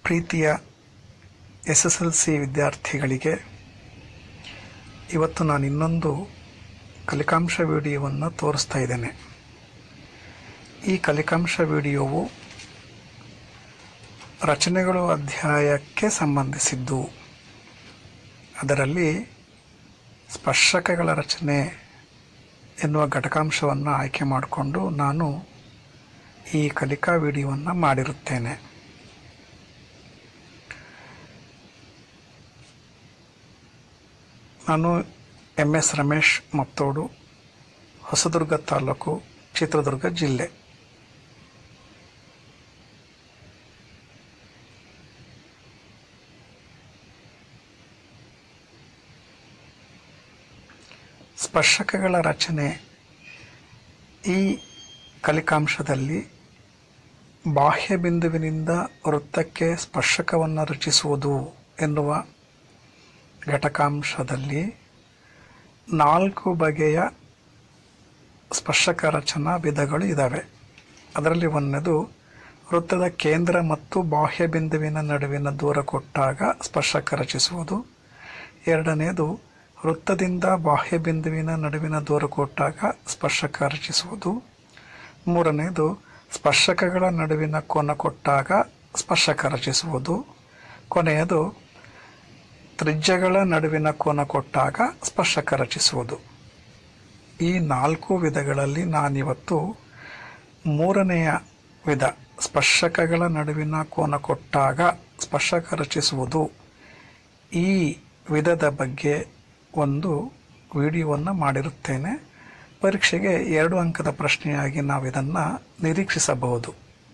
ಪ್ರೀತಿಯ S S L C ವಿದ್ಯಾರ್ಥಿಗಳಿಗೆ ಇವತ್ತು ನಾನು ಇನ್ನೊಂದು ಕಲಿಕಾಂಶ ವಿಡಿಯೋವನ್ನು ತೋರಿಸ್ತಾ ಇದ್ದೇನೆ ಈ ಕಲಿಕಾಂಶ ವಿಡಿಯೋವು ರಚನೆಗಳು ಅಧ್ಯಾಯಕ್ಕೆ ಸಂಬಂಧಿಸಿದ್ದು ಅದರಲ್ಲಿ ಸ್ಪರ್ಶಕಗಳ ರಚನೆ ಎನ್ನುವ ಘಟಕಾಂಶವನ್ನು ಆಯ್ಕೆ ಮಾಡಿಕೊಂಡು ನಾನು ಈ ಕಲಿಕಾ ವಿಡಿಯೋವನ್ನು ಮಾಡಿರುತ್ತೇನೆ ನಾನು ಎಂ ಎಸ್ ರಮೇಶ್ ಮತ್ತೋಡು ಹೊಸದುರ್ಗ ತಾಲೂಕು ಚಿತ್ರದುರ್ಗ ಜಿಲ್ಲೆ ಸ್ಪರ್ಶಕಗಳ ರಚನೆ ಈ ಕಲಿಕಾಂಶದಲ್ಲಿ ಬಾಹ್ಯ ಬಿಂದುವಿನಿಂದ ವೃತ್ತಕ್ಕೆ ಸ್ಪರ್ಶಕವನ್ನು ರಚಿಸುವುದು ಎನ್ನುವ ಘಟಕಾಂಶದಲ್ಲಿ ನಾಲ್ಕು ಬಗೆಯ ಸ್ಪರ್ಶಕ ರಚನಾ ವಿಧಗಳು ಇದ್ದಾವೆ ಅದರಲ್ಲಿ ಒಂದನೇದು ವೃತ್ತದ ಕೇಂದ್ರ ಮತ್ತು ಬಾಹ್ಯ ಬಿಂದುವಿನ ನಡುವಿನ ದೂರ ಕೊಟ್ಟಾಗ ಸ್ಪರ್ಶಕ ರಚಿಸುವುದು ಎರಡನೆಯದು ವೃತ್ತದಿಂದ ಬಾಹ್ಯ ಬಿಂದುವಿನ ನಡುವಿನ ದೂರ ಕೊಟ್ಟಾಗ ಸ್ಪರ್ಶಕ ರಚಿಸುವುದು ಮೂರನೆಯದು ಸ್ಪರ್ಶಕಗಳ ನಡುವಿನ ಕೋನ ಕೊಟ್ಟಾಗ ಸ್ಪರ್ಶಕ ರಚಿಸುವುದು ಕೊನೆಯದು ತ್ರಿಜ್ಯಗಳ ನಡುವಿನ ಕೋನ ಕೊಟ್ಟಾಗ ಸ್ಪರ್ಶಕ ರಚಿಸುವುದು ಈ ನಾಲ್ಕು ವಿಧಗಳಲ್ಲಿ ನಾನಿವತ್ತು ಮೂರನೆಯ ವಿಧ ಸ್ಪರ್ಶಕಗಳ ನಡುವಿನ ಕೋನ ಕೊಟ್ಟಾಗ ಸ್ಪರ್ಶಕ ರಚಿಸುವುದು ಈ ವಿಧದ ಬಗ್ಗೆ ಒಂದು ವಿಡಿಯೋವನ್ನು ಮಾಡಿರುತ್ತೇನೆ ಪರೀಕ್ಷೆಗೆ ಎರಡು ಅಂಕದ ಪ್ರಶ್ನೆಯಾಗಿ ನಾವು ಇದನ್ನು ನಿರೀಕ್ಷಿಸಬಹುದು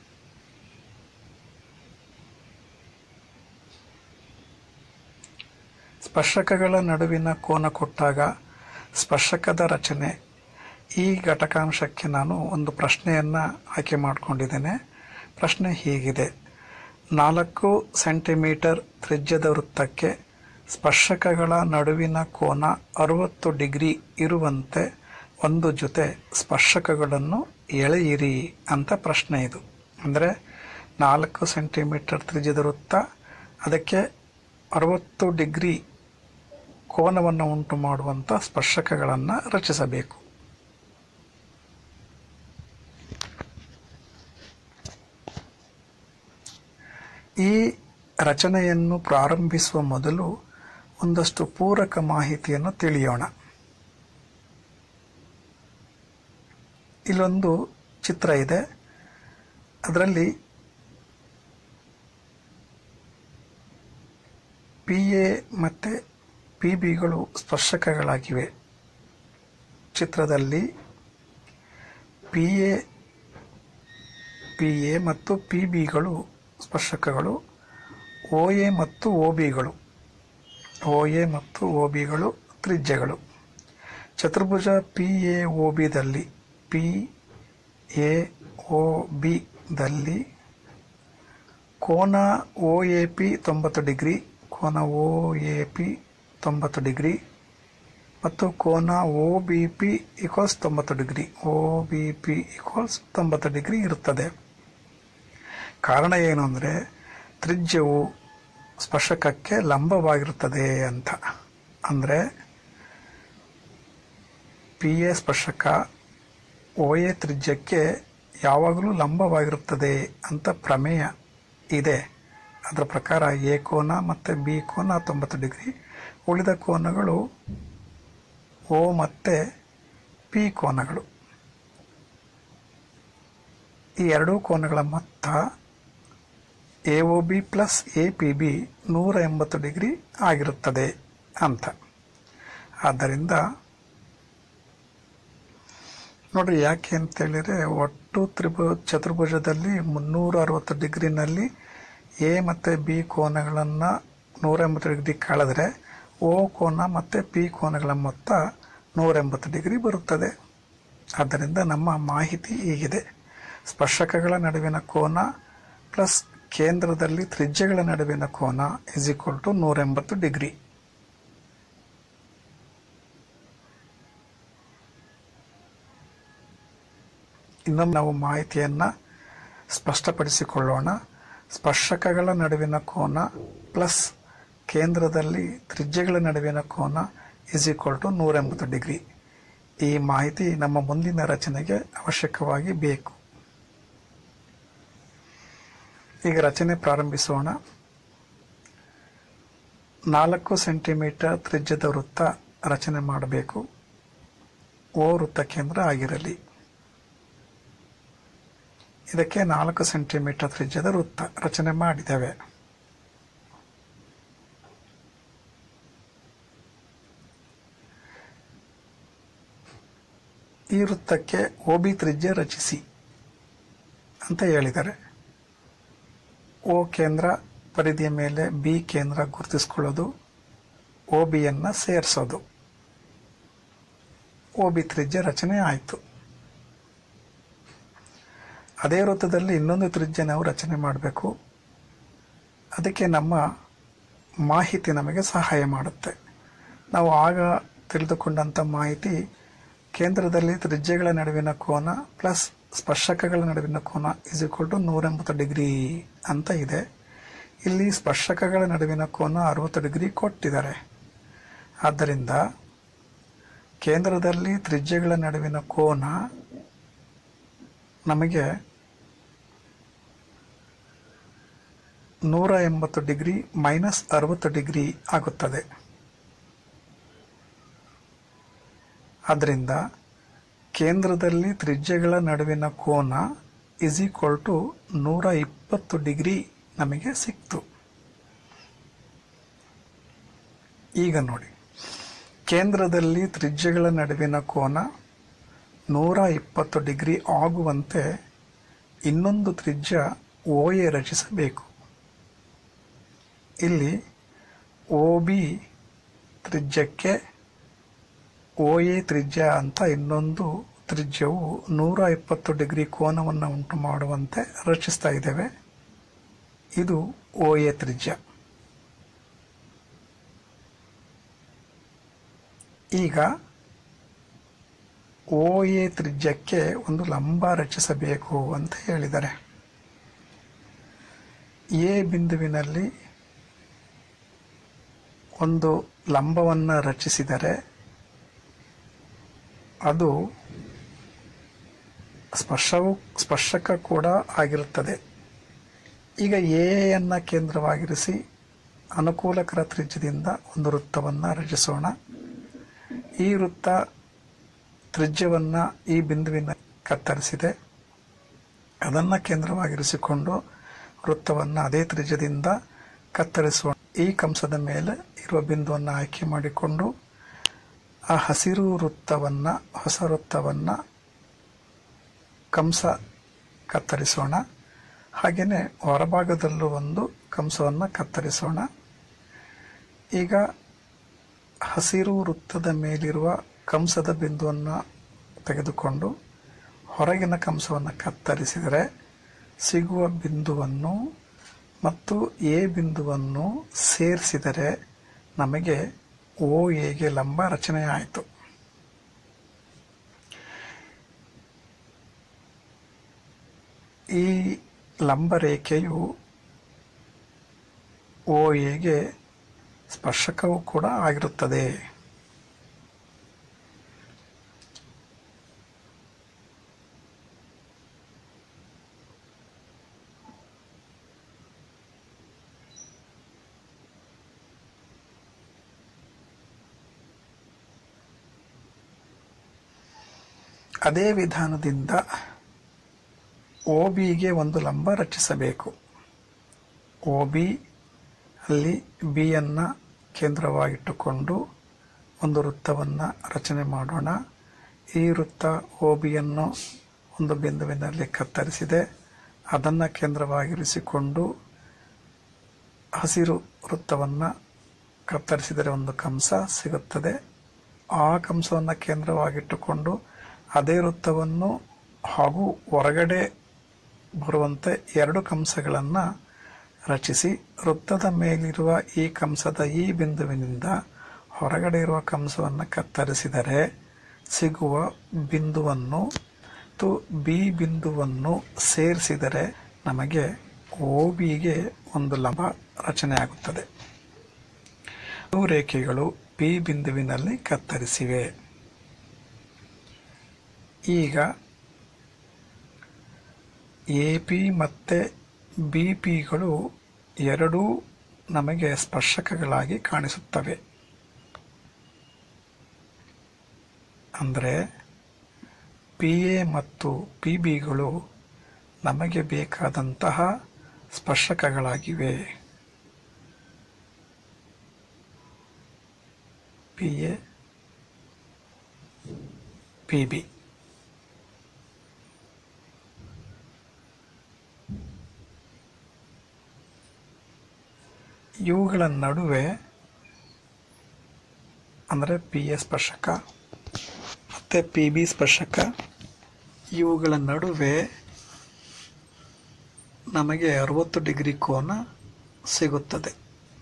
ಸ್ಪರ್ಶಕಗಳ ನಡುವಿನ ಕೋನ ಕೊಟ್ಟಾಗ ಸ್ಪರ್ಶಕದ ರಚನೆ ಈ ಘಟಕಾಂಶಕ್ಕೆ ನಾನು ಒಂದು ಪ್ರಶ್ನೆಯನ್ನು ಆಯ್ಕೆ ಮಾಡಿಕೊಂಡಿದ್ದೇನೆ ಪ್ರಶ್ನೆ ಹೀಗಿದೆ ನಾಲ್ಕು ಸೆಂಟಿಮೀಟರ್ ತ್ರಿಜ್ಯದ ವೃತ್ತಕ್ಕೆ ಸ್ಪರ್ಶಕಗಳ ನಡುವಿನ ಕೋನ ಅರುವತ್ತು ಡಿಗ್ರಿ ಇರುವಂತೆ ಒಂದು ಜೊತೆ ಸ್ಪರ್ಶಕಗಳನ್ನು ಎಳೆಯಿರಿ ಅಂತ ಪ್ರಶ್ನೆ ಇದು ಅಂದರೆ ನಾಲ್ಕು ಸೆಂಟಿಮೀಟರ್ ತ್ರಿಜ್ಯದ ವೃತ್ತ ಅದಕ್ಕೆ ಅರುವತ್ತು ಡಿಗ್ರಿ ಕೋನವನ್ನು ಉಂಟು ಮಾಡುವಂಥ ಸ್ಪರ್ಶಕಗಳನ್ನು ರಚಿಸಬೇಕು ಈ ರಚನೆಯನ್ನು ಪ್ರಾರಂಭಿಸುವ ಮೊದಲು ಒಂದಷ್ಟು ಪೂರಕ ಮಾಹಿತಿಯನ್ನು ತಿಳಿಯೋಣ ಇಲ್ಲೊಂದು ಚಿತ್ರ ಇದೆ ಅದರಲ್ಲಿ ಪಿ ಎ ಮತ್ತು ಪಿ ಬಿಗಳು ಸ್ಪರ್ಶಕಗಳಾಗಿವೆ ಚಿತ್ರದಲ್ಲಿ ಪಿ ಎ ಪಿ ಎ ಮತ್ತು ಪಿ ಬಿಗಳು ಸ್ಪರ್ಶಕಗಳು ಒ ಎ ಮತ್ತು ಒ ಬಿಗಳು ಒ ಎ ಮತ್ತು ಒ ಬಿಗಳು ತ್ರಿಜ್ಯಗಳು ಚತುರ್ಭುಜ ಪಿ ಎ ಒ ಬಿದಲ್ಲಿ ಪಿ ಎ ಒ ಬಿದಲ್ಲಿ ಕೋನ ಒ ಎ ಪಿ ತೊಂಬತ್ತು ಡಿಗ್ರಿ ಕೋನ ಒ ಎ ಪಿ ತೊಂಬತ್ತು ಡಿಗ್ರಿ ಮತ್ತು ಕೋನ ಒ ಬಿ ಪಿ ಈಕ್ವಲ್ಸ್ ತೊಂಬತ್ತು degree O B P equals ತೊಂಬತ್ತು ಡಿಗ್ರಿ ಇರುತ್ತದೆ ಕಾರಣ ಏನು ಅಂದರೆ ತ್ರಿಜ್ಯವು ಸ್ಪರ್ಶಕಕ್ಕೆ ಲಂಬವಾಗಿರುತ್ತದೆ ಅಂತ ಅಂದರೆ ಪಿ ಎ ಸ್ಪರ್ಶಕ ಒ ಎ ತ್ರಿಜ್ಯಕ್ಕೆ ಯಾವಾಗಲೂ ಲಂಬವಾಗಿರುತ್ತದೆ ಅಂತ ಪ್ರಮೇಯ ಇದೆ ಅದರ ಪ್ರಕಾರ ಎ ಕೋನ ಮತ್ತು ಬಿ ಕೋನ ತೊಂಬತ್ತು ಡಿಗ್ರಿ ಉಳಿದ ಕೋನಗಳು ಓ ಮತ್ತು ಪಿ ಕೋನಗಳು ಈ ಎರಡೂ ಕೋನಗಳ ಮೊತ್ತ A O B plus A P B ನೂರ ಎಂಬತ್ತು ಡಿಗ್ರಿ ಆಗಿರುತ್ತದೆ ಅಂತ ಆದ್ದರಿಂದ ನೋಡ್ರಿ ಯಾಕೆ ಅಂತೇಳಿದರೆ ಒಟ್ಟು ತ್ರಿಭು ಚತುರ್ಭುಜದಲ್ಲಿ ಮುನ್ನೂರ ಅರವತ್ತು ಡಿಗ್ರಿನಲ್ಲಿ ಎ ಮತ್ತು ಬಿ ಕೋನಗಳನ್ನು ನೂರ ಎಂಬತ್ತು ಡಿಗ್ರಿ ಕಳೆದ್ರೆ ಓ ಕೋನ ಮತ್ತು ಪಿ ಕೋನಗಳ ಮೊತ್ತ ನೂರ ಎಂಬತ್ತು ಡಿಗ್ರಿ ಬರುತ್ತದೆ ಆದ್ದರಿಂದ ನಮ್ಮ ಮಾಹಿತಿ ಹೀಗಿದೆ ಸ್ಪರ್ಶಕಗಳ ನಡುವಿನ ಕೋನ ಪ್ಲಸ್ ಕೇಂದ್ರದಲ್ಲಿ ತ್ರಿಜ್ಯಗಳ ನಡುವಿನ ಕೋನ ಇಸ್ ಈಕ್ವಲ್ ಟು ನೂರ ಎಂಬತ್ತು ಡಿಗ್ರಿ ಇನ್ನೊಮ್ಮೆ ನಾವು ಮಾಹಿತಿಯನ್ನು ಸ್ಪಷ್ಟಪಡಿಸಿಕೊಳ್ಳೋಣ ಸ್ಪರ್ಶಕಗಳ ನಡುವಿನ ಕೋನ ಪ್ಲಸ್ ಕೇಂದ್ರದಲ್ಲಿ ತ್ರಿಜ್ಯಗಳ ನಡುವಿನ ಕೋನ ಇಸ್ ಈಕ್ವಲ್ ಟು ನೂರ ಎಂಬತ್ತು ಡಿಗ್ರಿ ಈ ಮಾಹಿತಿ ನಮ್ಮ ಮುಂದಿನ ರಚನೆಗೆ ಅವಶ್ಯಕವಾಗಿ ಬೇಕು ಈಗ ರಚನೆ ಪ್ರಾರಂಭಿಸೋಣ ನಾಲ್ಕು ಸೆಂಟಿಮೀಟರ್ ತ್ರಿಜ್ಯದ ವೃತ್ತ ರಚನೆ ಮಾಡಬೇಕು ಓ ವೃತ್ತ ಕೇಂದ್ರ ಆಗಿರಲಿ ಇದಕ್ಕೆ ನಾಲ್ಕು ಸೆಂಟಿಮೀಟರ್ ತ್ರಿಜ್ಯದ ವೃತ್ತ ರಚನೆ ಮಾಡಿದ್ದೇವೆ ಈ ವೃತ್ತಕ್ಕೆ ಓಬಿ ತ್ರಿಜ್ಯ ರಚಿಸಿ ಅಂತ ಹೇಳಿದ್ದಾರೆ ಓ ಕೇಂದ್ರ ಪರಿಧಿಯ ಮೇಲೆ ಬಿ ಕೇಂದ್ರ ಗುರುತಿಸ್ಕೊಳ್ಳೋದು ಓ ಬಿಯನ್ನು ಸೇರಿಸೋದು ಓ ಬಿ ತ್ರಿಜ್ಯ ರಚನೆ ಆಯಿತು ಅದೇ ವೃತ್ತದಲ್ಲಿ ಇನ್ನೊಂದು ತ್ರಿಜ್ಯ ನಾವು ರಚನೆ ಮಾಡಬೇಕು ಅದಕ್ಕೆ ನಮ್ಮ ಮಾಹಿತಿ ನಮಗೆ ಸಹಾಯ ಮಾಡುತ್ತೆ ನಾವು ಆಗ ತಿಳಿದುಕೊಂಡಂಥ ಮಾಹಿತಿ ಕೇಂದ್ರದಲ್ಲಿ ತ್ರಿಜ್ಯಗಳ ನಡುವಿನ ಕೋನ ಪ್ಲಸ್ ಸ್ಪರ್ಶಕಗಳ ನಡುವಿನ ಕೋನ ಇಸ್ ಈಕ್ವಲ್ ಟು ನೂರ ಎಂಬತ್ತು ಡಿಗ್ರಿ ಅಂತ ಇದೆ ಇಲ್ಲಿ ಸ್ಪರ್ಶಕಗಳ ನಡುವಿನ ಕೋನ ಅರವತ್ತು ಡಿಗ್ರಿ ಕೊಟ್ಟಿದ್ದಾರೆ ಆದ್ದರಿಂದ ಕೇಂದ್ರದಲ್ಲಿ ತ್ರಿಜ್ಯಗಳ ನಡುವಿನ ಕೋನ ನಮಗೆ ನೂರ ಎಂಬತ್ತು ಡಿಗ್ರಿ ಮೈನಸ್ ಅರವತ್ತು ಡಿಗ್ರಿ ಆಗುತ್ತದೆ ಆದ್ದರಿಂದ ಕೇಂದ್ರದಲ್ಲಿ ತ್ರಿಜ್ಯಗಳ ನಡುವಿನ ಕೋನ ಇಸ್ ಈಕ್ವಲ್ ಟು ನೂರ ಇಪ್ಪತ್ತು ಡಿಗ್ರಿ ನಮಗೆ ಸಿಕ್ತು ಈಗ ನೋಡಿ ಕೇಂದ್ರದಲ್ಲಿ ತ್ರಿಜ್ಯಗಳ ನಡುವಿನ ಕೋನ ನೂರ ಇಪ್ಪತ್ತು ಡಿಗ್ರಿ ಆಗುವಂತೆ ಇನ್ನೊಂದು ತ್ರಿಜ್ಯ ಓ ಎ ರಚಿಸಬೇಕು ಇಲ್ಲಿ ಓ ಬಿ ತ್ರಿಜ್ಯಕ್ಕೆ ಓ ಎ ತ್ರಿಜ್ಯ ಅಂತ ಇನ್ನೊಂದು ತ್ರಿಜ್ಯವು ನೂರ ಇಪ್ಪತ್ತು ಡಿಗ್ರಿ ಕೋನವನ್ನು ಉಂಟು ಮಾಡುವಂತೆ ರಚಿಸ್ತಾ ಇದ್ದೇವೆ ಇದು ಓ ಎ ತ್ರಿಜ್ಯ ಈಗ ಓ ಎ ತ್ರಿಜ್ಯಕ್ಕೆ ಒಂದು ಲಂಬ ರಚಿಸಬೇಕು ಅಂತ ಹೇಳಿದ್ದಾರೆ ಎ ಬಿಂದುವಿನಲ್ಲಿ ಒಂದು ಲಂಬವನ್ನು ರಚಿಸಿದರೆ ಅದು ಸ್ಪರ್ಶವು ಸ್ಪರ್ಶಕ ಕೂಡ ಆಗಿರುತ್ತದೆ ಈಗ ಎಯನ್ನು ಕೇಂದ್ರವಾಗಿರಿಸಿ ಅನುಕೂಲಕರ ತ್ರಿಜ್ಯದಿಂದ ಒಂದು ವೃತ್ತವನ್ನು ರಚಿಸೋಣ ಈ ವೃತ್ತ ತ್ರಿಜ್ಯವನ್ನು ಈ ಬಿಂದುವಿನ ಕತ್ತರಿಸಿದೆ ಅದನ್ನು ಕೇಂದ್ರವಾಗಿರಿಸಿಕೊಂಡು ವೃತ್ತವನ್ನು ಅದೇ ತ್ರಿಜ್ಯದಿಂದ ಕತ್ತರಿಸೋಣ ಈ ಕಂಸದ ಮೇಲೆ ಇರುವ ಬಿಂದುವನ್ನು ಆಯ್ಕೆ ಮಾಡಿಕೊಂಡು ಆ ಹಸಿರು ವೃತ್ತವನ್ನು ಹೊಸ ವೃತ್ತವನ್ನು ಕಂಸ ಕತ್ತರಿಸೋಣ ಹಾಗೆಯೇ ಹೊರಭಾಗದಲ್ಲೂ ಒಂದು ಕಂಸವನ್ನು ಕತ್ತರಿಸೋಣ ಈಗ ಹಸಿರು ವೃತ್ತದ ಮೇಲಿರುವ ಕಂಸದ ಬಿಂದುವನ್ನು ತೆಗೆದುಕೊಂಡು ಹೊರಗಿನ ಕಂಸವನ್ನು ಕತ್ತರಿಸಿದರೆ ಸಿಗುವ ಬಿಂದುವನ್ನು ಮತ್ತು ಎ ಬಿಂದುವನ್ನು ಸೇರಿಸಿದರೆ ನಮಗೆ ಓ ಎಗೆ ಲಂಬ ರಚನೆ ಆಯಿತು ಈ ಲಂಬ ರೇಖೆಯು ಓ ಎಗೆ ಸ್ಪರ್ಶಕವೂ ಕೂಡ ಆಗಿರುತ್ತದೆ ಅದೇ ವಿಧಾನದಿಂದ ಒ ಬಿಗೆ ಒಂದು ಲಂಬ ರಚಿಸಬೇಕು ಒ ಬಿ ಅಲ್ಲಿ ಬಿಯನ್ನು ಕೇಂದ್ರವಾಗಿಟ್ಟುಕೊಂಡು ಒಂದು ವೃತ್ತವನ್ನು ರಚನೆ ಮಾಡೋಣ ಈ ವೃತ್ತ ಒ ಬಿಯನ್ನು ಒಂದು ಬಿಂದುವಿನಲ್ಲಿ ಕತ್ತರಿಸಿದೆ ಅದನ್ನು ಕೇಂದ್ರವಾಗಿರಿಸಿಕೊಂಡು ಹಸಿರು ವೃತ್ತವನ್ನು ಕತ್ತರಿಸಿದರೆ ಒಂದು ಕಂಸ ಸಿಗುತ್ತದೆ ಆ ಕಂಸವನ್ನು ಕೇಂದ್ರವಾಗಿಟ್ಟುಕೊಂಡು ಅದೇ ವೃತ್ತವನ್ನು ಹಾಗೂ ಹೊರಗಡೆ ಬರುವಂತೆ ಎರಡು ಕಂಸಗಳನ್ನು ರಚಿಸಿ ವೃತ್ತದ ಮೇಲಿರುವ ಈ ಕಂಸದ ಈ ಬಿಂದುವಿನಿಂದ ಹೊರಗಡೆ ಇರುವ ಕಂಸವನ್ನು ಕತ್ತರಿಸಿದರೆ ಸಿಗುವ ಬಿಂದುವನ್ನು ಮತ್ತು ಬಿ ಬಿಂದುವನ್ನು ಸೇರಿಸಿದರೆ ನಮಗೆ ಒ ಬಿಗೆ ಒಂದು ಲಂಬ ರಚನೆ ಆಗುತ್ತದೆ ಇವು ರೇಖೆಗಳು ಪಿ ಬಿಂದುವಿನಲ್ಲಿ ಕತ್ತರಿಸಿವೆ ಈಗ ಎ ಪಿ ಮತ್ತು ಬಿ ಪಿಗಳು ಎರಡೂ ನಮಗೆ ಸ್ಪರ್ಶಕಗಳಾಗಿ ಕಾಣಿಸುತ್ತವೆ ಅಂದರೆ ಪಿ ಎ ಮತ್ತು ಪಿ ಬಿಗಳು ನಮಗೆ ಬೇಕಾದಂತಹ ಸ್ಪರ್ಶಕಗಳಾಗಿವೆ ಪಿ ಎ ಪಿ ಬಿ ಇವುಗಳ ನಡುವೆ ಅಂದರೆ ಪಿ ಎ ಸ್ಪರ್ಶಕ ಮತ್ತು ಪಿ ಬಿ ಸ್ಪರ್ಶಕ ಇವುಗಳ ನಡುವೆ ನಮಗೆ ಅರವತ್ತು ಡಿಗ್ರಿ ಕೋನ ಸಿಗುತ್ತದೆ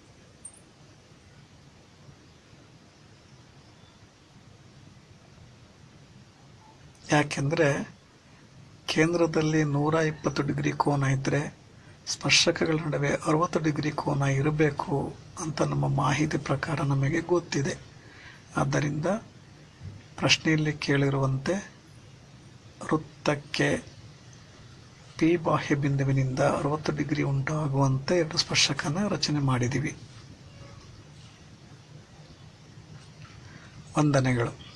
ಯಾಕೆಂದರೆ ಕೇಂದ್ರದಲ್ಲಿ ನೂರ ಇಪ್ಪತ್ತು ಡಿಗ್ರಿ ಕೋನ ಇದ್ದರೆ ಸ್ಪರ್ಶಕಗಳ ನಡುವೆ ಅರವತ್ತು ಡಿಗ್ರಿ ಕೋನ ಇರಬೇಕು ಅಂತ ನಮ್ಮ ಮಾಹಿತಿ ಪ್ರಕಾರ ನಮಗೆ ಗೊತ್ತಿದೆ ಆದ್ದರಿಂದ ಪ್ರಶ್ನೆಯಲ್ಲಿ ಕೇಳಿರುವಂತೆ ವೃತ್ತಕ್ಕೆ ಪಿ ಬಾಹ್ಯ ಬಿಂದುವಿನಿಂದ ಅರವತ್ತು ಡಿಗ್ರಿ ಉಂಟಾಗುವಂತೆ ಎರಡು ಸ್ಪರ್ಶಕನ ರಚನೆ ಮಾಡಿದ್ದೀವಿ ವಂದನೆಗಳು